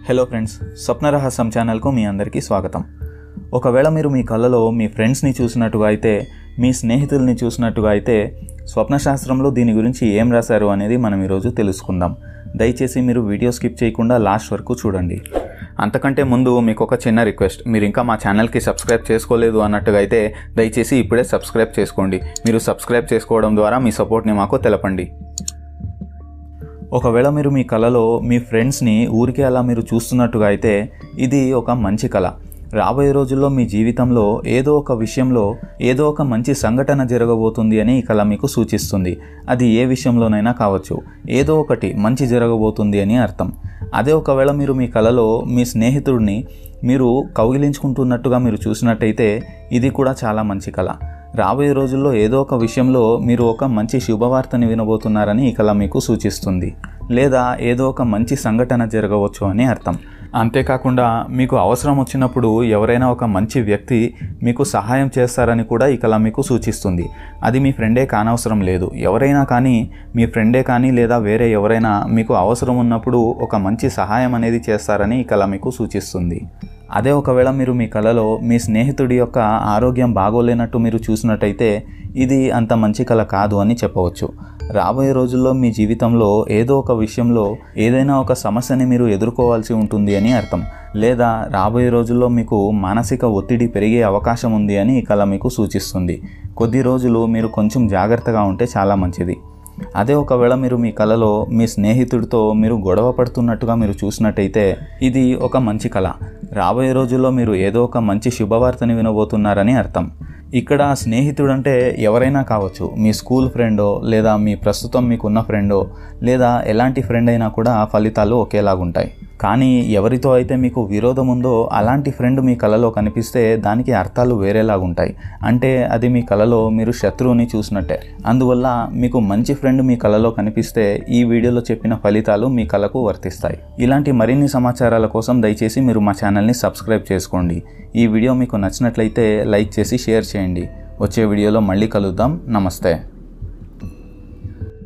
hello friends స్వప్న రహస్యం ఛానల్కు మీ అందరికీ స్వాగతం ఒకవేళ మీరు మీ కళ్ళలో మీ ఫ్రెండ్స్ని చూసినట్టుగా అయితే మీ స్నేహితుల్ని చూసినట్టుగా అయితే స్వప్న శాస్త్రంలో దీని గురించి ఏం రాశారు అనేది మనం ఈరోజు తెలుసుకుందాం దయచేసి మీరు వీడియో స్కిప్ చేయకుండా లాస్ట్ వరకు చూడండి అంతకంటే ముందు మీకు ఒక చిన్న రిక్వెస్ట్ మీరు ఇంకా మా ఛానల్కి సబ్స్క్రైబ్ చేసుకోలేదు అన్నట్టుగా అయితే దయచేసి ఇప్పుడే సబ్స్క్రైబ్ చేసుకోండి మీరు సబ్స్క్రైబ్ చేసుకోవడం ద్వారా మీ సపోర్ట్ని మాకు తెలపండి ఒకవేళ మీరు మీ కళలో మీ ఫ్రెండ్స్ని ఊరికే అలా మీరు చూస్తున్నట్టుగా అయితే ఇది ఒక మంచి కళ రాబోయే రోజుల్లో మీ జీవితంలో ఏదో ఒక విషయంలో ఏదో ఒక మంచి సంఘటన జరగబోతుంది అని ఈ కళ మీకు సూచిస్తుంది అది ఏ విషయంలోనైనా కావచ్చు ఏదో ఒకటి మంచి జరగబోతుంది అని అర్థం అదే ఒకవేళ మీరు మీ కళలో మీ స్నేహితుడిని మీరు కౌగిలించుకుంటున్నట్టుగా మీరు చూసినట్టయితే ఇది కూడా చాలా మంచి కళ రాబోయే రోజుల్లో ఏదో ఒక విషయంలో మీరు ఒక మంచి శుభవార్తని వినబోతున్నారని ఈ కళ మీకు సూచిస్తుంది లేదా ఏదో ఒక మంచి సంఘటన జరగవచ్చు అని అర్థం అంతేకాకుండా మీకు అవసరం వచ్చినప్పుడు ఎవరైనా ఒక మంచి వ్యక్తి మీకు సహాయం చేస్తారని కూడా ఈ కళ మీకు సూచిస్తుంది అది మీ ఫ్రెండే కానవసరం లేదు ఎవరైనా కానీ మీ ఫ్రెండే కానీ లేదా వేరే ఎవరైనా మీకు అవసరం ఉన్నప్పుడు ఒక మంచి సహాయం అనేది చేస్తారని ఈ కళ మీకు సూచిస్తుంది అదే ఒకవేళ మీరు మీ కళలో మీ స్నేహితుడి యొక్క ఆరోగ్యం బాగోలేనట్టు మీరు చూసినట్టయితే ఇది అంత మంచి కళ కాదు అని చెప్పవచ్చు రాబోయే రోజుల్లో మీ జీవితంలో ఏదో ఒక విషయంలో ఏదైనా ఒక సమస్యని మీరు ఎదుర్కోవాల్సి ఉంటుంది అని అర్థం లేదా రాబోయే రోజుల్లో మీకు మానసిక ఒత్తిడి పెరిగే అవకాశం ఉంది అని ఈ కళ మీకు సూచిస్తుంది కొద్ది రోజులు మీరు కొంచెం జాగ్రత్తగా ఉంటే చాలా మంచిది అదే ఒకవేళ మీరు మీ కళలో మీ స్నేహితుడితో మీరు గొడవ పడుతున్నట్టుగా మీరు చూసినట్టయితే ఇది ఒక మంచి కళ రాబోయే రోజుల్లో మీరు ఏదో ఒక మంచి శుభవార్తని వినబోతున్నారని అర్థం ఇక్కడ స్నేహితుడు అంటే ఎవరైనా కావచ్చు మీ స్కూల్ ఫ్రెండో లేదా మీ ప్రస్తుతం మీకున్న ఫ్రెండో లేదా ఎలాంటి ఫ్రెండ్ అయినా కూడా ఫలితాలు ఒకేలాగుంటాయి కానీ ఎవరితో అయితే మీకు విరోధం ఉందో అలాంటి ఫ్రెండ్ మీ కళలో కనిపిస్తే దానికి అర్థాలు వేరేలాగుంటాయి అంటే అది మీ కళలో మీరు శత్రువుని చూసినట్టే అందువల్ల మీకు మంచి ఫ్రెండ్ మీ కళలో కనిపిస్తే ఈ వీడియోలో చెప్పిన ఫలితాలు మీ కళకు వర్తిస్తాయి ఇలాంటి మరిన్ని సమాచారాల కోసం దయచేసి మీరు మా ఛానల్ని సబ్స్క్రైబ్ చేసుకోండి ఈ వీడియో మీకు నచ్చినట్లయితే లైక్ చేసి షేర్ చేయండి వచ్చే వీడియోలో మళ్ళీ కలుద్దాం నమస్తే